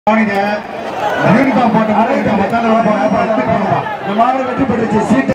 அவனுங்க யூனிஃபார்ம் போட்ட மாதிரி மத்தால போன அப்புறம் எடுத்துட்டு போனோம். இந்த மாடு வெற்றி பெற்றுச்சு சீட்டு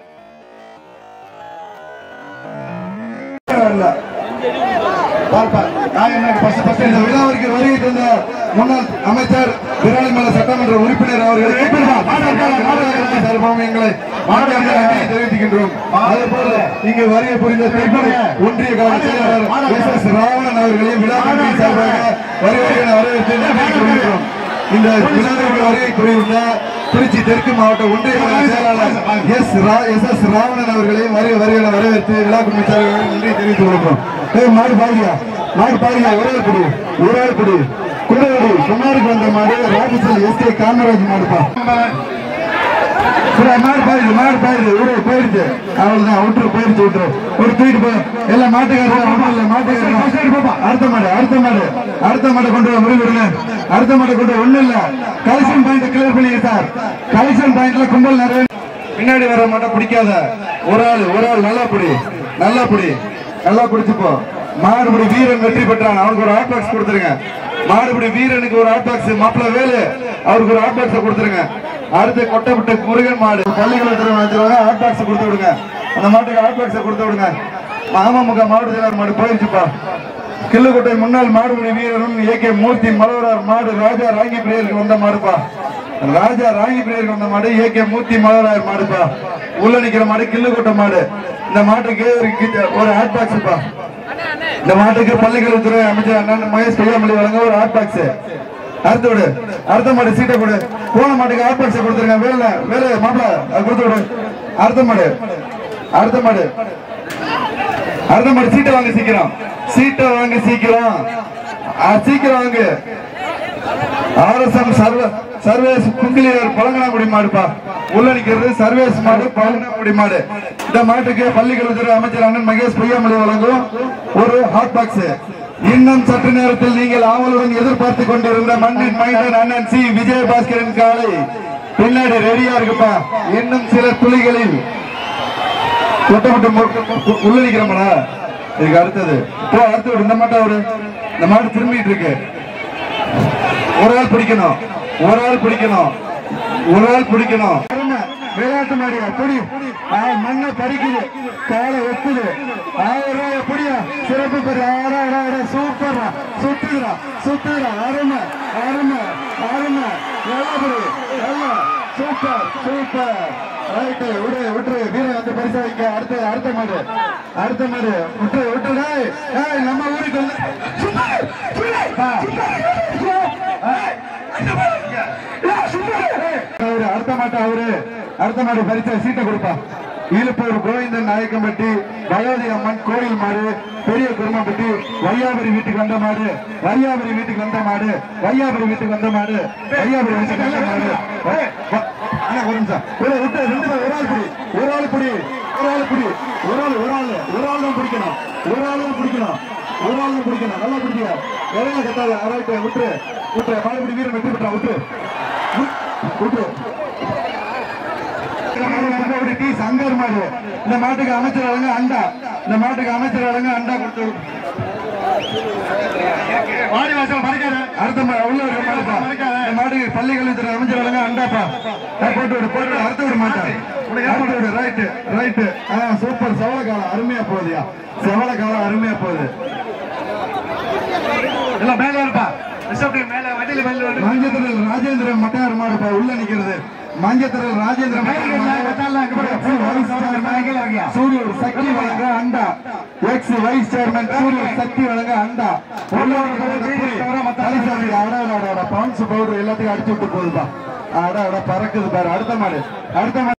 வரல பார்ப்பா நான் என்ன ஃபர்ஸ்ட் ஃபர்ஸ்ட் இந்த விழாவிற்கு வருகை தந்த முன்னாள் அமைச்சர் விராலிமலை சட்டமன்ற உறுப்பினர் அவர்கள் சார்பாக எங்களை மாநில தெரிவிக்கின்றோம் அதே போல இங்கு வருகை புரிந்த திருப்பதி ஒன்றிய கழக செயலாளர் எஸ் எஸ் ராவணன் அவர்களையும் விழாவிற்கு சார்பாக வருகை வரவேற்று நன்றி தெரிவிக்கிறோம் இந்த விழாவிற்கு வருகை புரிந்த திருச்சி தெற்கு மாவட்ட ஒன்றிய கழக செயலாளர் எஸ் ரா எஸ் எஸ் ராவணன் அவர்களையும் வருகை வருகை வரவேற்று விழா குழுச்சாளர்களுக்கு நன்றி தெரிவித்துக் கொள்கிறோம் ஏய் மாடு பாருங்க மாடு பாருங்க ஒரே ஆள் குடி ஒரே ஆள் குடி குண்டவடி குமாருக்கு வந்த மாடு ராஜசல் எஸ் கே காமராஜ் மாடுப்பா சரி, மாடு பாருது மாடு பாருது விடு போயிடுச்சு அவ்வளவுதான் விட்டுரு போயிடுச்சு விட்டுரு ஒரு தூக்கிட்டு போ எல்லாம் மாட்டுக்காரர் ஒண்ணும் இல்ல மாட்டுக்காரர் அடுத்த மாடு அடுத்த மாடு அடுத்த மாடை கொண்டு வா முருகருங்க அடுத்த மாடை கொண்டு வா. ஒண்ணும் இல்ல கலெக்ஷன் பாயிண்ட் கிளியர் பண்ணிங்க சார் கலெக்ஷன் பாயிண்ட்ல கும்பல் நிறைய பின்னாடி வர மாட்டை பிடிக்காத ஒரு ஆள் ஒரு ஆள் நல்லா பிடி நல்லா பிடி நல்லா பிடிச்சுப்போ மாடுபிடி வீரன் வெற்றி பெற்றான் அவனுக்கு ஒரு ஹாட் பாக்ஸ் கொடுத்துருங்க மாடுபிடி வீரனுக்கு ஒரு ஹாட் பாக்ஸ் மாப்பிள்ள வேலு அவருக்கு ஒரு ஹாட் பாக்ஸ் கொடுத்துருங்க அடுத்து கொட்டப்பட்ட முருகன் மாடு பள்ளிக்கூடத்தில் வச்சிருவாங்க ஹாட் பாக்ஸ் கொடுத்து விடுங்க அந்த மாட்டுக்கு ஹாட் பாக்ஸ் கொடுத்து விடுங்க அமமுக மாவட்ட செயலாளர் மாடு போயிருச்சுப்பா கிள்ளுக்கோட்டை முன்னாள் மாடுபிடி வீரரும் ஏகே மூர்த்தி மலவரார் மாடு ராஜா ராங்கி பிரியருக்கு வந்த மாடுப்பா ராஜா ராங்கி பிரியருக்கு வந்த மாடு ஏகே மூர்த்தி மலவரார் மாடுப்பா உள்ள நிக்கிற மாடு கிள்ளுக்கோட்டை மாடு இந்த மாட்டுக்கு ஒரு கிட்ட- ஒரு ஹாட் பாக்ஸ்ப்பா இந்த மாட்டுக்கு பள்ளிக்கல்வித்துறை அமைச்சர் அண்ணன் மகேஷ் பொய்யாமொழி வழங்க ஒரு ஹாட் பாக்ஸ் அடுத்து விடு அடுத்த மாடு சீட்டை கொடு போன மாட்டுக்கு ஹாட் பாக்ஸ் கொடுத்துருங்க வேலை வேலை மாப்பிள அது கொடுத்து விடு அடுத்த மாடு அடுத்த மாடு அடுத்த மாடு சீட்டை வாங்க சீக்கிரம் சீட்டை வாங்க சீக்கிரம் ஆ, சீக்கிரம் வாங்க ஆர்எஸ்எம் சர்வ சர்வேஸ் குங்கிலியர் பழங்கனாங்குடி மாடுப்பா உள்ள நிக்கிறது சர்வேஸ் மாடு பழங்கனாங்குடி மாடு இந்த மாட்டுக்கு பள்ளிக்கல்வித்துறை அமைச்சர் அண்ணன் மகேஷ் பொய்யாமொழி வழங்கும் ஒரு ஹாட் பாக்ஸ் இன்னும் சற்று நேரத்தில் நீங்கள் ஆவலுடன் எதிர்பார்த்து கொண்டிருந்த மண்ணின் மைண்டன் அண்ணன் சி விஜயபாஸ்கரின் காலை பின்னாடி ரெடியா இருக்குப்பா இன்னும் சில துளிகளில் கொட்டப்பட்டு மு- உள்ள நிக்கிறோம்டா இதுக்கு அடுத்தது போ அடுத்து விடு. இந்த மாட்டை ஒரு இந்த மாடு திரும்பிட்டு இருக்கு ஒரு ஆள் பிடிக்கணும் ஒரு ஆள் பிடிக்கணும் ஒரு ஆள் பிடிக்கணும் விளையாட்டு மாடியா புடி ஆ, மண்ணை பறிக்குது காலை ஒத்துது ஆயிரம் ரூபாய் எப்படியா சிறப்பு பெரிய ஆடா ஆடா ஆடா சூப்பரா சுத்துதுடா சுத்துதுடா அருமை அருமை அருமை நல்லா புடி நல்லா சூப்பர் சூப்பர் ரைட்டு விடு விட்டுரு வீரன் வந்து பரிசு வைக்க அடுத்த அடுத்த மாடு அடுத்த மாடு விட்டு விட்டு டேய் ஏய் நம்ம ஊருக்கு வந்து சும்மா சும்மா ஆ. ஏய், அந்த மாடு இங்க. ஏய், சும்மா ஏய். அவரு அடுத்த மாட்டை அவரு அடுத்த மாடு பரிசு சீட்டை கொடுப்பா ஈழுப்பூர் கோவிந்தன் நாயக்கம்பட்டி பகவதி அம்மன் கோயில் மாடு பெரிய குருமம்பட்டி வையாபுரி வீட்டுக்கு வந்த மாடு வையாபுரி வீட்டுக்கு வந்த மாடு வையாபுரி வீட்டுக்கு வந்த மாடு வையாபுரி வீட்டுக்கு வந்த மாடு வ- வ- அண்ணா, ஒரு நிமிஷம் ஒரு விட்டு ரெண்டு பேர் ஒரு ஆள் பிடி ஒரு ஆள் பிடி ஒரு ஆள் பிடி ஒரு ஆள் ஒரு ஆள் ஒரு ஆள் தான் பிடிக்கணும் ஒரு ஆள் தான் பிடிக்கணும் ஒரு ஆள் தான் பிடிக்கணும் நல்லா பிடிக்க இடையில கத்தாத அரைட்டு விட்டு விட்டு மாடுபிடி வீரன் வெற்றி பெற்றா விட்டு விட்டு மாடு டி சங்கர் மாடு இந்த மாட்டுக்கு அமைச்சர் வழங்க அண்டா இந்த மாட்டுக்கு அமைச்சர் வழங்க அண்டா கொடுத்து வாடி வாசல் மறைக்காத அடுத்த மா- உள்ள இருக்க மாடுப்பா இந்த மாட்டுக்கு பள்ளி கல்வித்துறை அமைச்சர் வழங்க அண்டாப்பா ஆ, போட்டு விடு போட்டு விடு அடுத்து விட மாட்டேன் அடுத்து விடு ரைட்டு ரைட்டு ஆ சூப்பர் செவல காலம் அருமையா போகுதுயா செவல காலம் அருமையா போகுது எல்லாம் மேல இருப்பா ரிசப்ஷன் மேல வண்டியில மேல வந்து மஞ்சத்திரல் ராஜேந்திரன் மட்டையார் மாடுப்பா உள்ள நிக்கிறது மஞ்சத்திரல் ராஜேந்திரன் மட்டையார் மாடு. சூரியர் சக்தி வழங்க அண்டா எக்ஸ் வைஸ் சேர்மன் சூரியர் சக்தி வழங்க அண்டா பவுன்ஸ் பவுடர் எல்லாத்தையும் அடிச்சு விட்டு போகுதுப்பா அட அட பறக்குது பாரு அடுத்த மாடு அடுத்த மாடு